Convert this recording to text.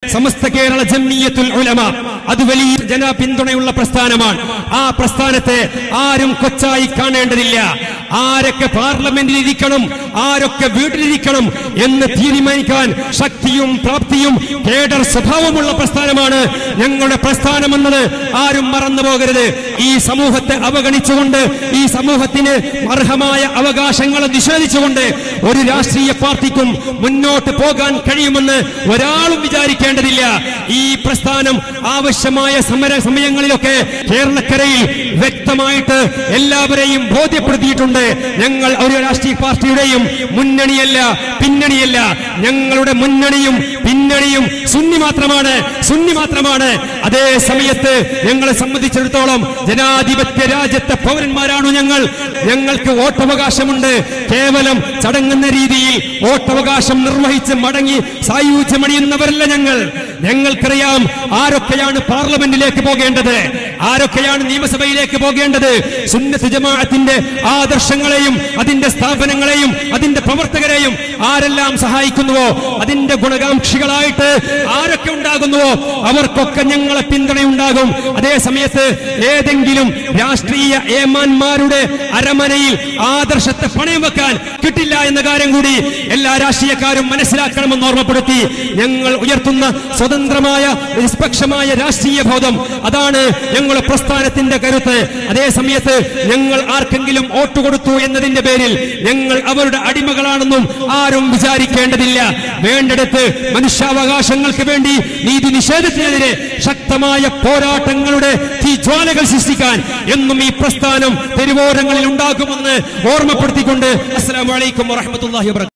സമസ്ത കേരള ജമ്മിയത്തുൽ ഉലമ അത് വലിയ ജന പിന്തുണയുള്ള പ്രസ്ഥാനമാണ് ആ പ്രസ്ഥാനത്തെ ആരും കൊച്ചായി കാണേണ്ടതില്ല ആരൊക്കെ പാർലമെന്റിൽ ഇരിക്കണം ആരൊക്കെ വീട്ടിലിരിക്കണം എന്ന് തീരുമാനിക്കാൻ ശക്തിയും പ്രാപ്തിയും കേഡർ സ്വഭാവമുള്ള പ്രസ്ഥാനമാണ് ഞങ്ങളുടെ പ്രസ്ഥാനം എന്നത് ആരും മറന്നു പോകരുത് ഈ സമൂഹത്തെ അവഗണിച്ചുകൊണ്ട് ഈ സമൂഹത്തിന് അർഹമായ അവകാശങ്ങളെ നിഷേധിച്ചുകൊണ്ട് ഒരു രാഷ്ട്രീയ പാർട്ടിക്കും മുന്നോട്ട് പോകാൻ കഴിയുമെന്ന് ഒരാളും വിചാരിക്കേണ്ടതില്ല ഈ പ്രസ്ഥാനം ആവശ്യമായ സമര സമയങ്ങളിലൊക്കെ കേരളക്കരയിൽ വ്യക്തമായിട്ട് എല്ലാവരെയും ബോധ്യപ്പെടുത്തിയിട്ടുണ്ട് ഞങ്ങൾ ഒരു രാഷ്ട്രീയ പാർട്ടിയുടെയും മുന്നണിയല്ല പിന്നണിയല്ല ഞങ്ങളുടെ മുന്നണിയും പിന്നണിയും സുന്നി മാത്രമാണ് സുന്നി മാത്രമാണ് അതേ സമയത്ത് ഞങ്ങളെ സംബന്ധിച്ചിടത്തോളം ജനാധിപത്യ രാജ്യത്തെ പൗരന്മാരാണ് ഞങ്ങൾ ഞങ്ങൾക്ക് വോട്ടവകാശമുണ്ട് കേവലം ചടങ്ങുന്ന രീതിയിൽ വോട്ടവകാശം നിർവഹിച്ച് മടങ്ങി സായുജ്യമണിയുന്നവരല്ല ഞങ്ങൾ ഞങ്ങൾക്കറിയാം ആരൊക്കെയാണ് പാർലമെന്റിലേക്ക് പോകേണ്ടത് ആരൊക്കെയാണ് നിയമസഭയിലേക്ക് പോകേണ്ടത് സുന്നത്ത് ജമാഅത്തിന്റെ ആദർശങ്ങളെയും അതിന്റെ സ്ഥാപനങ്ങളെയും അതിന്റെ പ്രവർത്തകരെയും ആരെല്ലാം സഹായിക്കുന്നുവോ അതിന്റെ ഗുണകാംക്ഷികളായിട്ട് ആരൊക്കെ ഉണ്ടാകുന്നുവോ അവർക്കൊക്കെ ഞങ്ങളെ പിന്തുണയുണ്ടാകും അതേ സമയത്ത് ഏതെങ്കിലും രാഷ്ട്രീയ ഏമാന്മാരുടെ അരമനയിൽ ആദർശത്തെ പണയം വെക്കാൻ കിട്ടില്ല എന്ന കാര്യം കൂടി എല്ലാ രാഷ്ട്രീയക്കാരും മനസ്സിലാക്കണമെന്ന് ഓർമ്മപ്പെടുത്തി ഞങ്ങൾ ഉയർത്തുന്ന സ്വതന്ത്രമായ നിഷ്പക്ഷമായ രാഷ്ട്രീയ ബോധം അതാണ് ഞങ്ങളുടെ പ്രസ്ഥാനത്തിന്റെ കരുത്ത് അതേ സമയത്ത് ഞങ്ങൾ ആർക്കെങ്കിലും വോട്ട് കൊടുത്തു എന്നതിന്റെ പേരിൽ ഞങ്ങൾ അവരുടെ അടിമകളാണെന്നും ആരും വിചാരിക്കേണ്ടതില്ല വേണ്ടെടുത്ത് മനുഷ്യാവകാശങ്ങൾക്ക് വേണ്ടി നീതി നിഷേധത്തിനെതിരെ ശക്തമായ പോരാട്ടങ്ങളുടെ തീജ്വാലകൾ സൃഷ്ടിക്കാൻ എന്നും ഈ പ്രസ്ഥാനം തെരുവോരങ്ങളിൽ ഉണ്ടാകുമെന്ന് ഓർമ്മപ്പെടുത്തിക്കൊണ്ട് അസ്സലാമു അലൈക്കും വറഹ്മത്തുള്ളാഹി വബറകാതുഹു